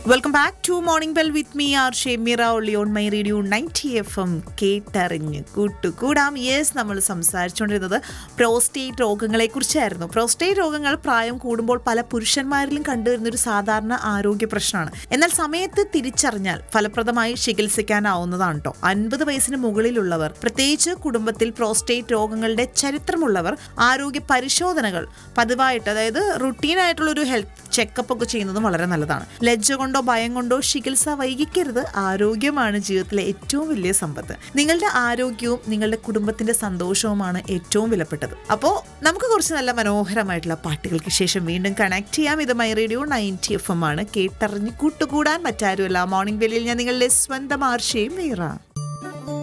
welcome back to morning bell with me R Shemeera ഒള്ളി on my radio ninety F M കേട്ടറിഞ്ഞ് കൂട്ടുകൂടാം yes നമ്മൾ സംസാരിച്ചുകൊണ്ടിരുന്നത് prostate രോഗങ്ങളെ കുറിച്ചായിരുന്നു പ്രോസ്റ്റേറ്റ് രോഗങ്ങൾ പ്രായം കൂടുമ്പോൾ പല പുരുഷന്മാരിലും കണ്ടുവരുന്ന ഒരു സാധാരണ ആരോഗ്യ പ്രശ്നമാണ് എന്നാൽ സമയത്ത് തിരിച്ചറിഞ്ഞാൽ ഫലപ്രദമായി ചികിത്സിക്കാനാവുന്നതാണ് കേട്ടോ അൻപത് വയസ്സിന് മുകളിലുള്ളവർ പ്രത്യേകിച്ച് കുടുംബത്തിൽ പ്രോസ്റ്റേറ്റ് രോഗങ്ങളുടെ ചരിത്രമുള്ളവർ ആരോഗ്യ പരിശോധനകൾ പതിവായിട്ട് അതായത് റുട്ടീനായിട്ടുള്ള ഒരു ഹെൽത്ത് ചെക്കപ്പ് ഒക്കെ ചെയ്യുന്നതും വളരെ നല്ലതാണ് ലജ്ജ കൊണ്ടോ ഭയം കൊണ്ടോ ചികിത്സ വൈകിക്കരുത് ആരോഗ്യമാണ് ജീവിതത്തിലെ ഏറ്റവും വലിയ സമ്പത്ത് നിങ്ങളുടെ ആരോഗ്യവും നിങ്ങളുടെ കുടുംബത്തിന്റെ സന്തോഷവുമാണ് ഏറ്റവും വിലപ്പെട്ടത് അപ്പോൾ നമുക്ക് കുറച്ച് നല്ല മനോഹരമായിട്ടുള്ള പാട്ടുകൾക്ക് ശേഷം വീണ്ടും കണക്ട് ചെയ്യാം ഇത് my radio ninety F M ആണ് കേട്ടറിഞ്ഞ് കൂട്ടുകൂടാൻ മറ്റാരുമല്ല മോർണിംഗ് വെല്ലിൽ ഞാൻ നിങ്ങളുടെ സ്വന്തം ആർഷയും വീറ